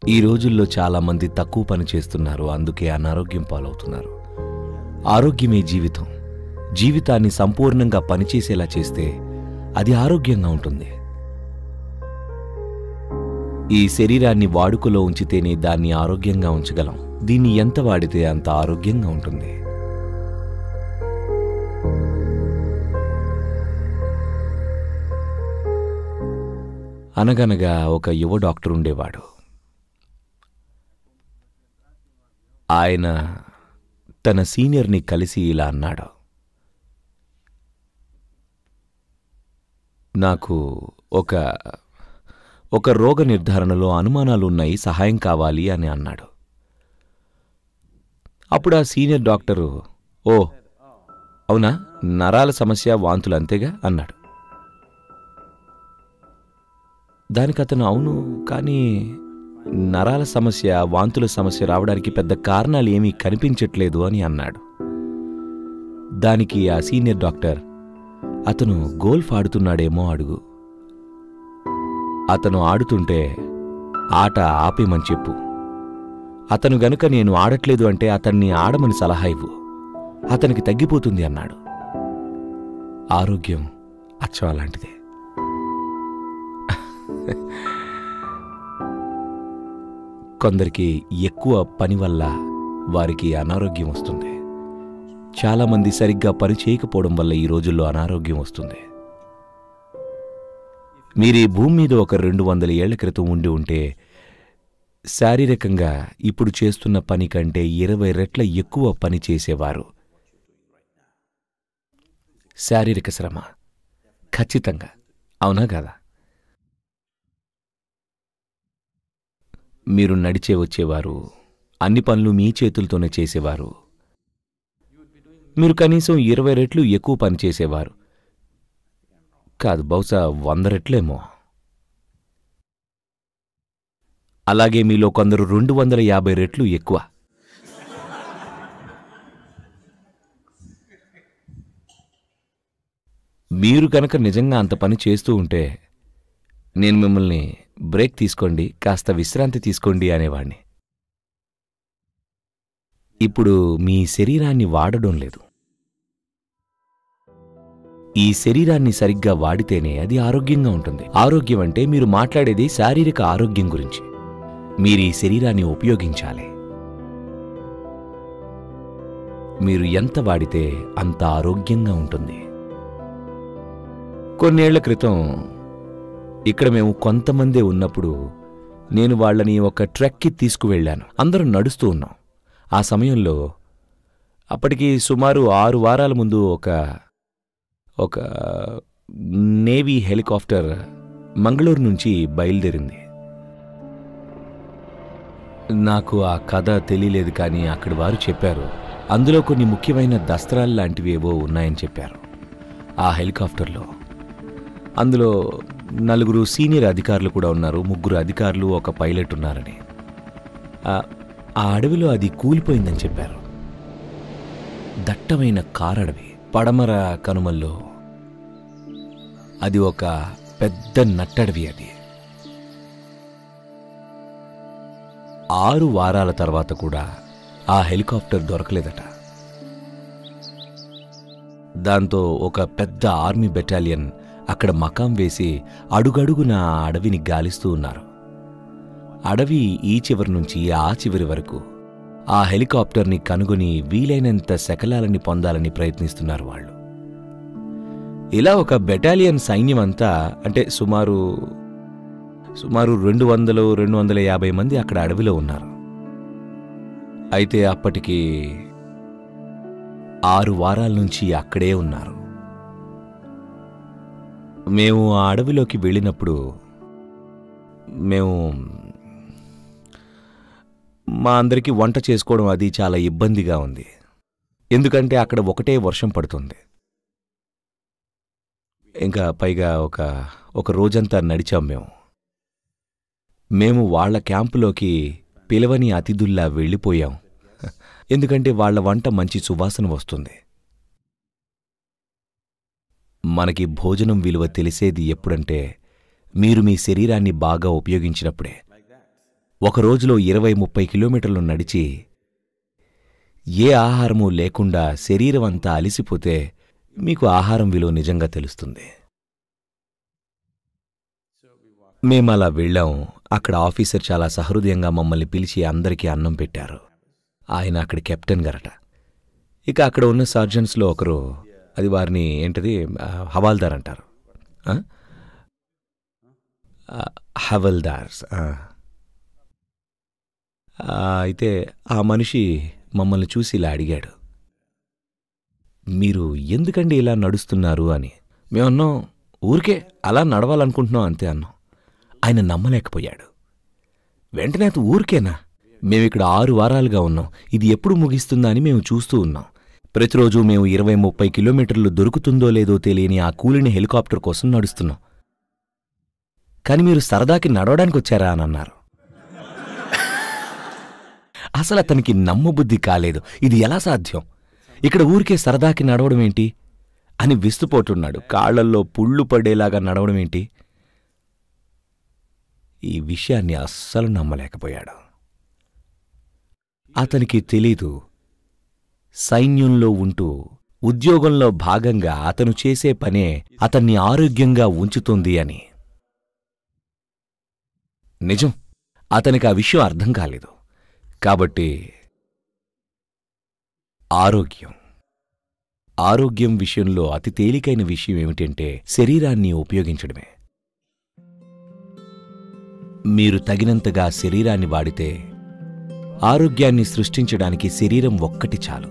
ఈ రోజుల్లో చాలామంది తక్కువ పని చేస్తున్నారు అందుకే అనారోగ్యం పాలవుతున్నారు ఆరోగ్యమే జీవితం జీవితాన్ని సంపూర్ణంగా పనిచేసేలా చేస్తే అది ఆరోగ్యంగా ఉంటుంది ఈ శరీరాన్ని వాడుకలో ఉంచితేనే దాన్ని ఆరోగ్యంగా ఉంచగలం దీన్ని ఎంత వాడితే అంత ఆరోగ్యంగా ఉంటుంది అనగనగా ఒక యువ డాక్టర్ ఉండేవాడు ఆయన తన సీనియర్ని కలిసి ఇలా అన్నాడు నాకు ఒక ఒక రోగ నిర్ధారణలో అనుమానాలు ఉన్నాయి సహాయం కావాలి అని అన్నాడు అప్పుడు ఆ సీనియర్ డాక్టరు ఓ అవునా నరాల సమస్య వాంతులు అంతేగా అన్నాడు దానికి అతను అవును కానీ నరాల సమస్య వాంతుల సమస్య రావడానికి పెద్ద కారణాలు ఏమీ కనిపించట్లేదు అని అన్నాడు దానికి ఆ సీనియర్ డాక్టర్ అతను గోల్ఫ్ ఆడుతున్నాడేమో అడుగు అతను ఆడుతుంటే ఆట ఆపేమని చెప్పు అతను గనుక నేను ఆడట్లేదు అంటే అతన్ని ఆడమని సలహా ఇవ్వు అతనికి తగ్గిపోతుంది అన్నాడు ఆరోగ్యం అచ్చం అలాంటిదే కొందరికి ఎక్కువ పని వల్ల వారికి అనారోగ్యం వస్తుంది చాలామంది సరిగ్గా పని చేయకపోవడం వల్ల ఈ రోజుల్లో అనారోగ్యం వస్తుంది మీరు ఈ భూమి మీద ఒక రెండు వందల ఏళ్ల క్రితం ఉండి ఉంటే శారీరకంగా ఇప్పుడు చేస్తున్న పని కంటే ఇరవై రెట్ల ఎక్కువ పని చేసేవారు శారీరక శ్రమ ఖచ్చితంగా అవునా కదా మీరు నడిచే వచ్చేవారు అన్ని పనులు మీ చేతులతోనే చేసేవారు మీరు కనీసం ఇరవై రెట్లు ఎక్కువ పని చేసేవారు కాదు బహుశా వంద రెట్లేమో అలాగే మీలో కొందరు రెండు వందల యాభై రెట్లు ఎక్కువ మీరు కనుక నిజంగా అంత పని చేస్తూ ఉంటే నేను మిమ్మల్ని బ్రేక్ తీసుకోండి కాస్త విశ్రాంతి తీసుకోండి అనేవాణ్ణి ఇప్పుడు మీ శరీరాన్ని వాడడం లేదు ఈ శరీరాన్ని సరిగ్గా వాడితేనే అది ఆరోగ్యంగా ఉంటుంది ఆరోగ్యం అంటే మీరు మాట్లాడేది శారీరక ఆరోగ్యం గురించి మీరు ఈ శరీరాన్ని ఉపయోగించాలి మీరు ఎంత వాడితే అంత ఆరోగ్యంగా ఉంటుంది కొన్నేళ్ల క్రితం ఇక్కడ మేము కొంతమందే ఉన్నప్పుడు నేను వాళ్ళని ఒక ట్రెక్కి తీసుకువెళ్ళాను అందరం నడుస్తూ ఉన్నాం ఆ సమయంలో అప్పటికి సుమారు ఆరు వారాల ముందు ఒక ఒక నేవీ హెలికాప్టర్ మంగళూరు నుంచి బయలుదేరింది నాకు ఆ కథ తెలియలేదు కానీ అక్కడి వారు చెప్పారు అందులో కొన్ని ముఖ్యమైన దస్త్రాలు లాంటివి ఏవో ఉన్నాయని చెప్పారు ఆ హెలికాప్టర్లో అందులో నలుగురు సీనియర్ అధికారులు కూడా ఉన్నారు ముగ్గురు అధికారులు ఒక పైలట్ ఉన్నారని ఆ- ఆ అడవిలో అది కూలిపోయిందని చెప్పారు దట్టమైన కారడవి పడమర కనుమల్లో అది ఒక పెద్ద నట్టడవి అది ఆరు వారాల తర్వాత కూడా ఆ హెలికాప్టర్ దొరకలేదట దాంతో ఒక పెద్ద ఆర్మీ బెటాలియన్ అక్కడ మకాం వేసి అడుగడుగున ఆ అడవిని గాలిస్తూ ఉన్నారు అడవి ఈ చివరి నుంచి ఆ చివరి వరకు ఆ హెలికాప్టర్ని కనుగొని వీలైనంత శకలాలని పొందాలని ప్రయత్నిస్తున్నారు వాళ్ళు ఇలా ఒక బెటాలియన్ సైన్యం అంతా అంటే సుమారు సుమారు రెండు వందలు రెండు వందల యాభై మంది అక్కడ అడవిలో ఉన్నారు అయితే అప్పటికి ఆరు వారాల నుంచి అక్కడే ఉన్నారు మేము ఆ అడవిలోకి వెళ్ళినప్పుడు మేము మా అందరికీ వంట చేసుకోవడం అది చాలా ఇబ్బందిగా ఉంది ఎందుకంటే అక్కడ ఒకటే వర్షం పడుతుంది ఇంకా పైగా ఒక ఒక రోజంతా నడిచాం మేము మేము వాళ్ళ క్యాంపులోకి పిలవని అతిథుల్లా వెళ్ళిపోయాం ఎందుకంటే వాళ్ళ వంట మంచి సువాసన వస్తుంది మనకి భోజనం విలువ తెలిసేది ఎప్పుడంటే మీరు మీ శరీరాన్ని బాగా ఉపయోగించినప్పుడే ఒక రోజులో ఇరవై ముప్పై కిలోమీటర్లు నడిచి ఏ ఆహారము లేకుండా శరీరం అంతా అలిసిపోతే మీకు ఆహారం విలువ నిజంగా తెలుస్తుంది మేమలా వెళ్ళాం అక్కడ ఆఫీసర్ చాలా సహృదయంగా మమ్మల్ని పిలిచి అందరికీ అన్నం పెట్టారు ఆయన అక్కడ కెప్టెన్ గారట ఇక అక్కడ ఉన్న సర్జన్స్లో ఒకరు అది వారిని ఏంటిది ఆ, హవాల్దార్ అంటారు ఆ? ఆ, హవల్దార్స్ ఆ. ఆ, అయితే ఆ మనిషి మమ్మల్ని చూసి ఇలా అడిగాడు మీరు ఎందుకండి ఇలా నడుస్తున్నారు అని మేమన్నాం ఊరికే అలా నడవాలనుకుంటున్నాం అంతే అన్నాం ఆయన నమ్మలేకపోయాడు వెంటనే అతను ఊరికేనా మేమిక్కడ ఆరు వారాలుగా ఉన్నాం ఇది ఎప్పుడు ముగిస్తుందా అని మేము చూస్తూ ఉన్నాం ప్రతిరోజు మేము ఇరవై ముప్పై కిలోమీటర్లు దొరుకుతుందో లేదో తెలియని ఆ కూలిని హెలికాప్టర్ కోసం నడుస్తున్నాం కాని మీరు సరదాకి నడవడానికి వచ్చారా అని అన్నారు అసలు అతనికి నమ్మబుద్ధి కాలేదు ఇది ఎలా సాధ్యం ఇక్కడ ఊరికే సరదాకి నడవడం ఏంటి అని విస్తుపోతున్నాడు కాళ్లల్లో పుళ్ళు పడేలాగా నడవడం ఏంటి ఈ విషయాన్ని అస్సలు నమ్మలేకపోయాడు అతనికి తెలీదు సైన్యంలో ఉంటూ ఉద్యోగంలో భాగంగా అతను చేసే పనే అతన్ని ఆరోగ్యంగా ఉంచుతుంది అని నిజం అతనికి ఆ విషయం అర్థం కాలేదు కాబట్టి ఆరోగ్యం ఆరోగ్యం విషయంలో అతి తేలికైన విషయం ఏమిటంటే శరీరాన్ని ఉపయోగించడమే మీరు తగినంతగా శరీరాన్ని వాడితే ఆరోగ్యాన్ని సృష్టించడానికి శరీరం ఒక్కటి చాలు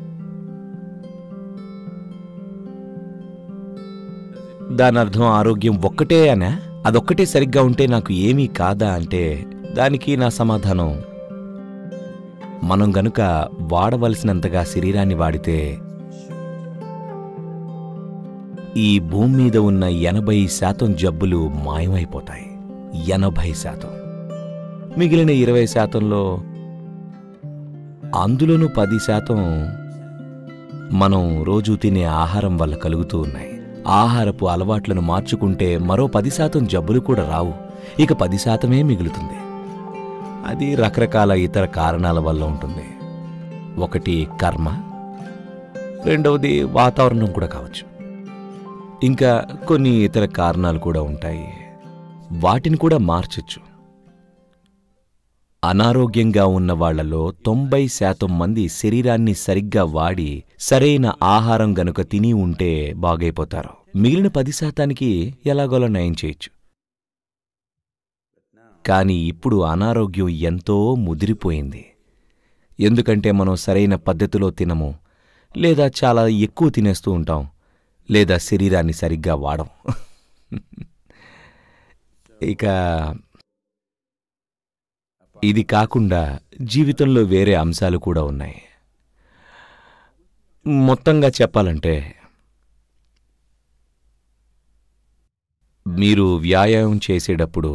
దానర్థం ఆరోగ్యం ఒక్కటే అనా అదొక్కటే సరిగ్గా ఉంటే నాకు ఏమీ కాదా అంటే దానికి నా సమాధానం మనం గనుక వాడవలసినంతగా శరీరాన్ని వాడితే ఈ భూమి మీద ఉన్న ఎనభై శాతం జబ్బులు మాయమైపోతాయి ఎనభై శాతం మిగిలిన ఇరవై శాతంలో అందులోనూ పది శాతం మనం రోజు తినే ఆహారం వల్ల కలుగుతూ ఉన్నాయి ఆహారపు అలవాట్లను మార్చుకుంటే మరో పది శాతం జబ్బులు కూడా రావు ఇక పది శాతమే మిగులుతుంది అది రకరకాల ఇతర కారణాల వల్ల ఉంటుంది ఒకటి కర్మ రెండవది వాతావరణం కూడా కావచ్చు ఇంకా కొన్ని ఇతర కారణాలు కూడా ఉంటాయి వాటిని కూడా మార్చొచ్చు అనారోగ్యంగా ఉన్న వాళ్లలో తొంభై శాతం మంది శరీరాన్ని సరిగ్గా వాడి సరైన ఆహారం గనుక తిని ఉంటే బాగైపోతారు మిగిలిన పది శాతానికి ఎలాగోలా నయం చేయొచ్చు కానీ ఇప్పుడు అనారోగ్యం ఎంతో ముదిరిపోయింది ఎందుకంటే మనం సరైన పద్ధతిలో తినము లేదా చాలా ఎక్కువ తినేస్తూ ఉంటాం లేదా శరీరాన్ని సరిగ్గా వాడం ఇక ఇది కాకుండా జీవితంలో వేరే అంశాలు కూడా ఉన్నాయి మొత్తంగా చెప్పాలంటే మీరు వ్యాయామం చేసేటప్పుడు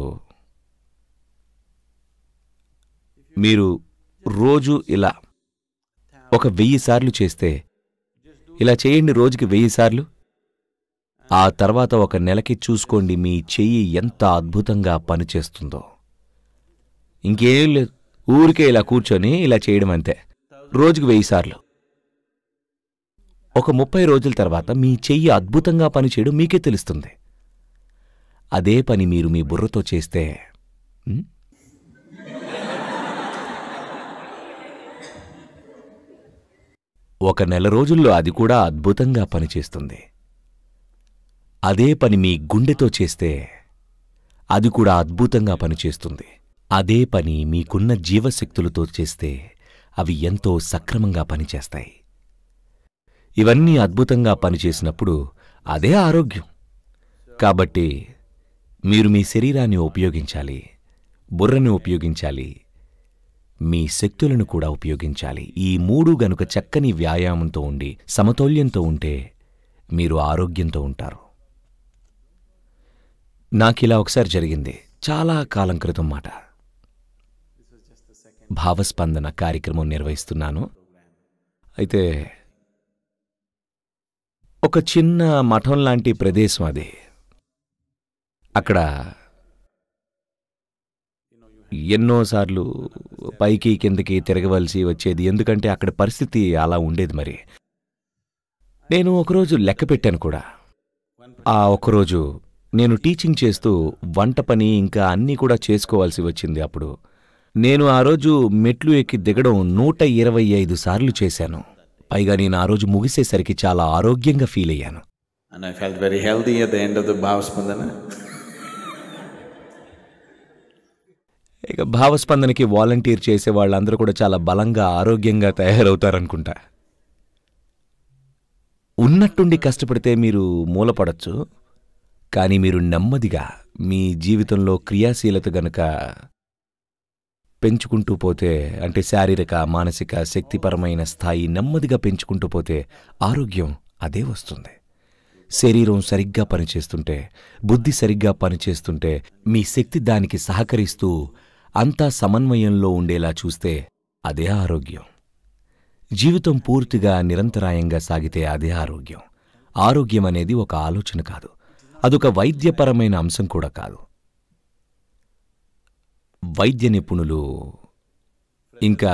మీరు రోజు ఇలా ఒక వెయ్యి సార్లు చేస్తే ఇలా చేయండి రోజుకి వెయ్యి సార్లు ఆ తర్వాత ఒక నెలకి చూసుకోండి మీ చెయ్యి ఎంత అద్భుతంగా పనిచేస్తుందో ఇంకేం లేదు ఊరికే ఇలా కూర్చొని ఇలా చేయడం అంతే రోజుకు వెయ్యి సార్లు ఒక ముప్పై రోజుల తర్వాత మీ చెయ్యి అద్భుతంగా పనిచేయడం మీకే తెలుస్తుంది అదే పని మీరు మీ బుర్రతో చేస్తే ఉం? ఒక నెల రోజుల్లో అది కూడా అద్భుతంగా పనిచేస్తుంది అదే పని మీ గుండెతో చేస్తే అది కూడా అద్భుతంగా పనిచేస్తుంది అదే పని మీకున్న జీవశక్తులతో చేస్తే అవి ఎంతో సక్రమంగా పనిచేస్తాయి ఇవన్నీ అద్భుతంగా పనిచేసినప్పుడు అదే ఆరోగ్యం కాబట్టి మీరు మీ శరీరాన్ని ఉపయోగించాలి బుర్రని ఉపయోగించాలి మీ శక్తులను కూడా ఉపయోగించాలి ఈ మూడు గనుక చక్కని వ్యాయామంతో ఉండి సమతౌల్యంతో ఉంటే మీరు ఆరోగ్యంతో ఉంటారు నాకిలా ఒకసారి జరిగింది చాలా కాలం క్రితం మాట భావస్పందన కార్యక్రమం నిర్వహిస్తున్నాను అయితే ఒక చిన్న మఠం లాంటి ప్రదేశం అది అక్కడ ఎన్నోసార్లు పైకి కిందకి తిరగవలసి వచ్చేది ఎందుకంటే అక్కడ పరిస్థితి అలా ఉండేది మరి నేను ఒకరోజు లెక్క పెట్టాను కూడా ఆ ఒకరోజు నేను టీచింగ్ చేస్తూ వంట పని ఇంకా అన్నీ కూడా చేసుకోవాల్సి వచ్చింది అప్పుడు నేను ఆ రోజు మెట్లు ఎక్కి దిగడం నూట ఇరవై ఐదు సార్లు చేశాను పైగా నేను ఆ రోజు ముగిసేసరికి చాలా ఆరోగ్యంగా ఫీల్ అయ్యాను And I felt very healthy at the end of the Bhavaspandana. ఇక భావస్పందనకి వాలంటీర్ చేసే వాళ్ళందరూ కూడా చాలా బలంగా ఆరోగ్యంగా తయారవుతారనుకుంటా ఉన్నట్టుండి కష్టపడితే మీరు మూలపడచ్చు కానీ మీరు నెమ్మదిగా మీ జీవితంలో క్రియాశీలత గనుక పెంచుకుంటూ పోతే అంటే శారీరక మానసిక శక్తిపరమైన స్థాయి నెమ్మదిగా పెంచుకుంటూ పోతే ఆరోగ్యం అదే వస్తుంది శరీరం సరిగ్గా పనిచేస్తుంటే బుద్ధి సరిగ్గా పనిచేస్తుంటే మీ శక్తి దానికి సహకరిస్తూ అంతా సమన్వయంలో ఉండేలా చూస్తే అదే ఆరోగ్యం జీవితం పూర్తిగా నిరంతరాయంగా సాగితే అదే ఆరోగ్యం ఆరోగ్యం అనేది ఒక ఆలోచన కాదు అదొక వైద్యపరమైన అంశం కూడా కాదు వైద్య నిపుణులు ఇంకా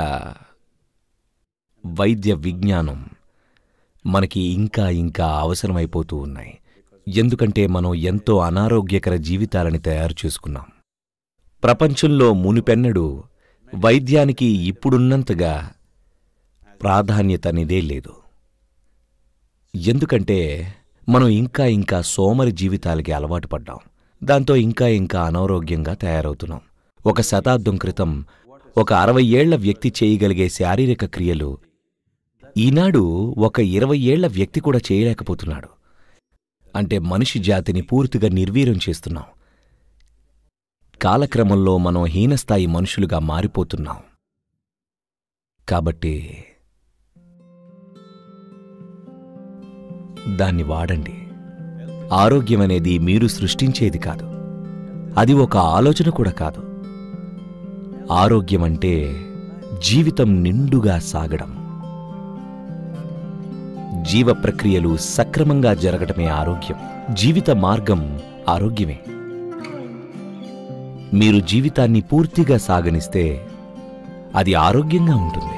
వైద్య విజ్ఞానం మనకి ఇంకా ఇంకా అవసరమైపోతూ ఉన్నాయి ఎందుకంటే మనం ఎంతో అనారోగ్యకర జీవితాలని తయారు చేసుకున్నాం ప్రపంచంలో మునిపెన్నడు వైద్యానికి ఇప్పుడున్నంతగా ప్రాధాన్యత అనేదే లేదు ఎందుకంటే మనం ఇంకా ఇంకా సోమరి జీవితాలకి అలవాటు పడ్డాం దాంతో ఇంకా ఇంకా అనారోగ్యంగా తయారవుతున్నాం ఒక శతాబ్దం క్రితం ఒక అరవై ఏళ్ల వ్యక్తి చేయగలిగే శారీరక క్రియలు ఈనాడు ఒక ఇరవై ఏళ్ల వ్యక్తి కూడా చేయలేకపోతున్నాడు అంటే మనిషి జాతిని పూర్తిగా నిర్వీర్యం చేస్తున్నాం కాలక్రమంలో మనం హీనస్థాయి మనుషులుగా మారిపోతున్నాం కాబట్టి దాన్ని వాడండి ఆరోగ్యం అనేది మీరు సృష్టించేది కాదు అది ఒక ఆలోచన కూడా కాదు ఆరోగ్యం అంటే జీవితం నిండుగా సాగడం జీవ ప్రక్రియలు సక్రమంగా జరగటమే ఆరోగ్యం జీవిత మార్గం ఆరోగ్యమే మీరు జీవితాన్ని పూర్తిగా సాగనిస్తే అది ఆరోగ్యంగా ఉంటుంది